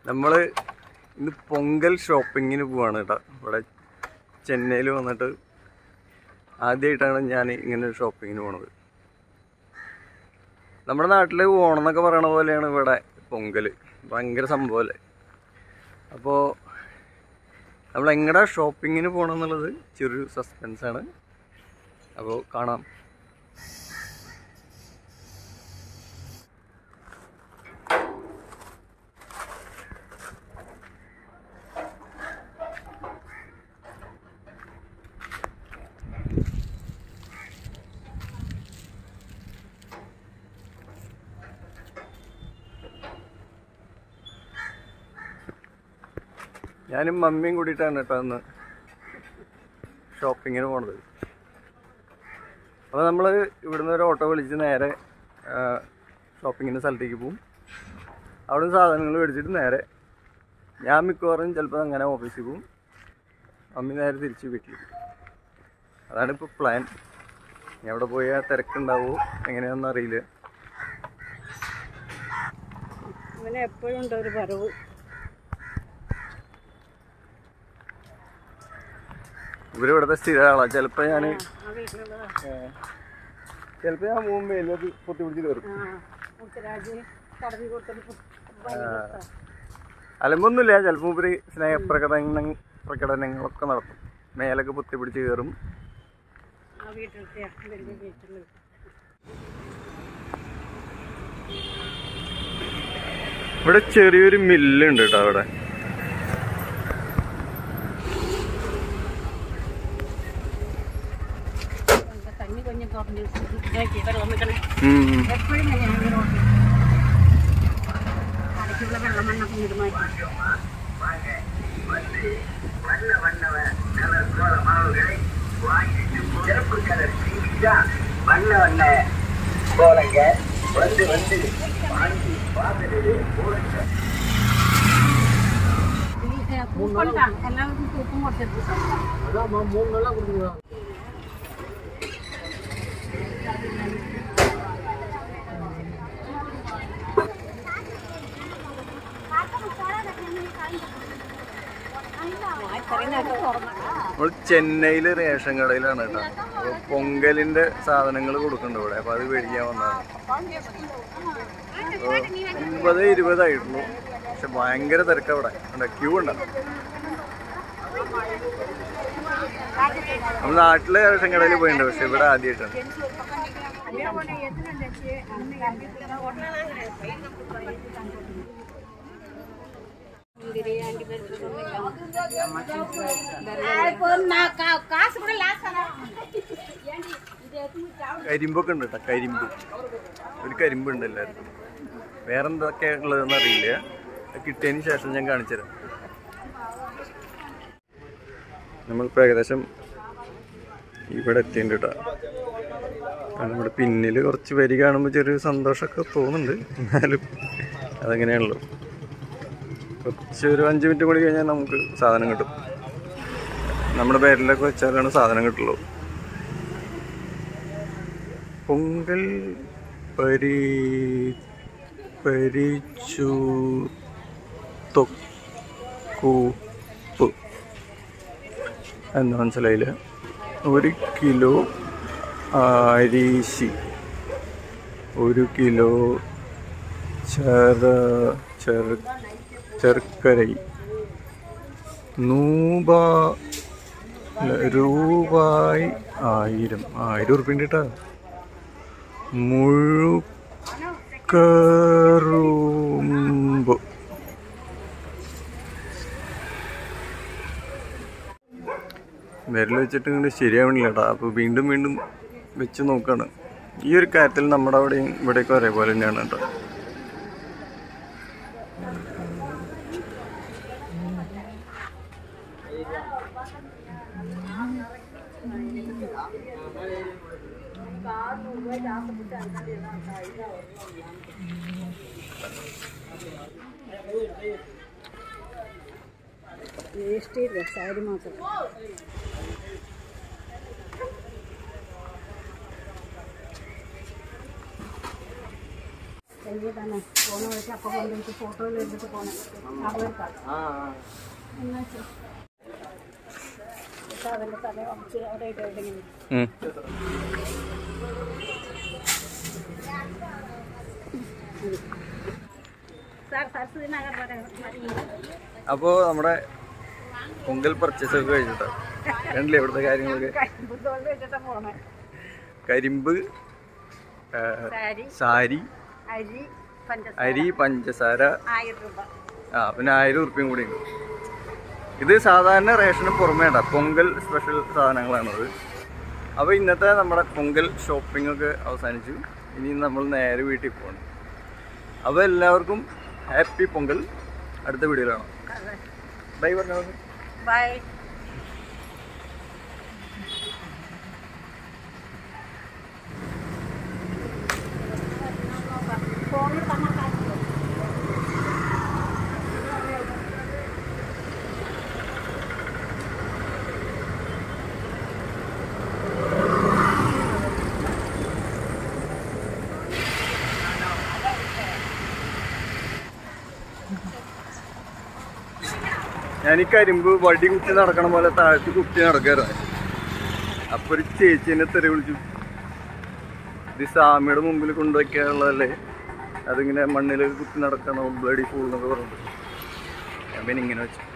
നമ്മൾ ഇന്ന് പൊങ്കൽ ഷോപ്പിങ്ങിന് പോവാണ് കേട്ടോ ഇവിടെ ചെന്നൈയിൽ വന്നിട്ട് ആദ്യമായിട്ടാണ് ഞാൻ ഇങ്ങനെ ഒരു ഷോപ്പിങ്ങിന് പോണത് നമ്മുടെ നാട്ടിൽ ഓണം എന്നൊക്കെ പറയണ പോലെയാണ് ഇവിടെ പൊങ്കൽ ഭയങ്കര സംഭവമല്ലേ അപ്പോൾ നമ്മൾ എങ്ങടെ ഷോപ്പിങ്ങിന് പോകണം എന്നുള്ളത് ചെറിയൊരു സസ്പെൻസാണ് അപ്പോൾ കാണാം ഞാനും മമ്മിയും കൂടിയിട്ടാണ് കേട്ടോ അന്ന് ഷോപ്പിങ്ങിന് പോണത് അപ്പോൾ നമ്മൾ ഇവിടുന്ന് ഒരു ഓട്ടോ വിളിച്ച് നേരെ ഷോപ്പിങ്ങിൻ്റെ സ്ഥലത്തേക്ക് പോകും അവിടെ സാധനങ്ങൾ മേടിച്ചിട്ട് നേരെ ഞാൻ മിക്കവാറും ചിലപ്പോൾ അങ്ങനെ ഓഫീസിൽ പോകും മമ്മി നേരെ തിരിച്ച് വീട്ടിൽ അതാണ് ഇപ്പോൾ പ്ലാൻ ഇനി അവിടെ പോയാൽ തിരക്കുണ്ടാവുമോ എങ്ങനെയാണെന്ന് അറിയില്ല ഇവന് എപ്പോഴും ഉണ്ട് ഒരു വരവ് ഇവര് ഇവിടുത്തെ സ്ഥിര ആളാണ് ചിലപ്പോൾ ഞാൻ ആ വീട്ടിലുള്ളതാ ചിലപ്പോൾ ഞാൻ പോകുമ്പോൾ എല്ലാം പൊത്തി പിടിച്ച് കയറും ആ മുത്തരാജ് കടന്നു കൊടുത്തിട്ട് അലമ്പൊന്നുമില്ല ചിലപ്പോൾ ഇവര് സ്നേഹപ്രകടന പ്രകടനങ്ങളൊക്കെ നടത്തും മേലൊക്കെ പൊത്തി പിടിച്ച് കയറും ആ വീട്ടിലത്തെ വലിയ വീട്ടിൽ ഇവിടെ ചെറിയൊരു മില്ലുണ്ട് കേട്ടോ അവിടെ കഞ്ഞി കൊഞ്ഞ് തുറന്ന് ഇതാക്കി വെള്ളം വെക്കണേ ഉം. എപ്പോഴും ഞാൻ റോട്ടിൽ അടയ്ക്കുള്ള വെള്ളം മണ്ണൊക്കെ ഇത് മാറ്റി வண்ண வண்ண கோலங்க வந்து வந்து வாங்கி பார்த்துட்டு போலங்க ഈ പൂക്കൊണ്ടാണ് എല്ലാവർക്കും പൂക്കും കൊടുത്തിട്ട് നമ്മൾ ചെന്നൈയില് റേഷൻ കടയിലാണ് കേട്ടോ അപ്പൊ പൊങ്കലിന്റെ സാധനങ്ങൾ കൊടുക്കുന്നുണ്ട് ഇവിടെ അപ്പൊ അത് മേടിക്കാൻ വന്നതാണ് അപ്പൊ ഒമ്പത് ഇരുപതായിട്ടുള്ളൂ പക്ഷെ ഭയങ്കര തിരക്കാ ഇവിടെ ഉണ്ട് ക്യൂ ഉണ്ട് നമ്മൾ നാട്ടിലെ റേഷൻ കടയിൽ പോയിട്ടുണ്ട് പക്ഷെ ഇവിടെ ആദ്യമായിട്ടാണ് కాసు కూడా లాస్తానా കരിമ്പൊക്കെ ഉണ്ട് കേട്ടോ കരിമ്പ് ഒരു കരിമ്പ് ഉണ്ട് എല്ലാവർക്കും വേറെ എന്തൊക്കെയാ ഉള്ളതെന്ന് അറിയില്ല അത് കിട്ടിയതിന് ശേഷം ഞാൻ കാണിച്ചുതരാം നമ്മളിപ്പോൾ ഏകദേശം ഇവിടെ എത്തിയിട്ടുണ്ട് കേട്ടോ കാരണം നമ്മുടെ പിന്നിൽ കുറച്ച് വരി കാണുമ്പോൾ ചെറിയൊരു സന്തോഷമൊക്കെ തോന്നുന്നുണ്ട് എന്നാലും അതങ്ങനെയാണല്ലോ കുറച്ച് ഒരു അഞ്ച് മിനിറ്റ് കൂടി കഴിഞ്ഞാൽ നമുക്ക് സാധനം കിട്ടും നമ്മുടെ പേരിലൊക്കെ വെച്ചാലാണ് സാധനം കിട്ടുള്ളൂ പൊങ്കൽ പരി പരിച്ചു തൊക്കൂപ്പ് എന്ന് മനസ്സിലായില്ല ഒരു കിലോ അരീശി ഒരു കിലോ ചെറ ചെറ ചെറുക്കരൈ നൂബ അല്ല, രൂപായി ആയിരം ആയിരം ഉറുപ്പിണ്ട് കേട്ടോ മുഴുക്കറുമ്പ് വിരൽ വെച്ചിട്ട് ഇങ്ങോട്ട് ശരിയാവണില്ല കേട്ടോ അപ്പോൾ വീണ്ടും വീണ്ടും വെച്ച് നോക്കാണ് ഈ ഒരു കാര്യത്തിൽ നമ്മുടെ അവിടെയും ഇവിടെയൊക്കെ ഒരേപോലെ തന്നെയാണ് കേട്ടോ വേസ്റ്റ് ചെയ്ത സാരി മാത്രം അല്ലെങ്കിൽ തന്നെ ഫോൺ വിളിച്ച് അപ്പം കൊണ്ടുപോയിട്ട് ഫോട്ടോ എടുത്തിട്ട് പോകണം അവർ എന്നാ ശരി. എന്നിട്ട് അവൻ്റെ തല ഉറച്ച് അവിടെ ഇട്ട് എവിടെയെങ്കിലും ഉം. സാർ സരസ്വതി നഗർ വരെ മതി. അപ്പോൾ നമ്മുടെ പൊങ്കൽ പർച്ചേസ് ഒക്കെ കഴിഞ്ഞിട്ടോ കണ്ടില്ലേ ഇവിടുത്തെ കാര്യങ്ങളൊക്കെ കരിമ്പുത്തോണ്ട് വെച്ചിട്ടാ പോണേ കരിമ്പ് ആ, സാരി സാരി അരി പഞ്ചസാര അരി പഞ്ചസാര ആയിരം രൂപ ആ പിന്നെ ആയിരം ഉറുപ്പ്യം കൂടി ഉണ്ട് ഇത് സാധാരണ റേഷന് പുറമേ കേട്ടോ പൊങ്കൽ സ്പെഷ്യൽ സാധനങ്ങളാണത് അപ്പോൾ ഇന്നത്തെ നമ്മുടെ പൊങ്കൽ ഷോപ്പിംഗ് ഒക്കെ അവസാനിച്ചു ഇനി നമ്മൾ നേരെ വീട്ടിൽ പോകണം അപ്പോൾ എല്ലാവർക്കും ഹാപ്പി പൊങ്കൽ അടുത്ത വീഡിയോയിലാണ് ബൈ പറഞ്ഞോ ബൈ ഫോണിൽ തന്നെ കാണിച്ചു ഞാൻ ഈ കരിമ്പ് വടി കുത്തി നടക്കണ പോലെ താഴ്ത്തി കുത്തി നടക്കായിരുന്നു അപ്പൊ ഒരു ചേച്ചി എന്നെ തെറി വിളിച്ചു ഇത് സ്വാമിയുടെ മുമ്പിൽ കൊണ്ടുവയ്ക്കാനുള്ളതല്ലേ അതിങ്ങനെ മണ്ണിൽ കുത്തി നടക്കണം ബ്ലഡി ഫൂൾ എന്നൊക്കെ പറഞ്ഞിട്ട് ഞാൻ പിന്നെ ഇങ്ങനെ വെച്ചു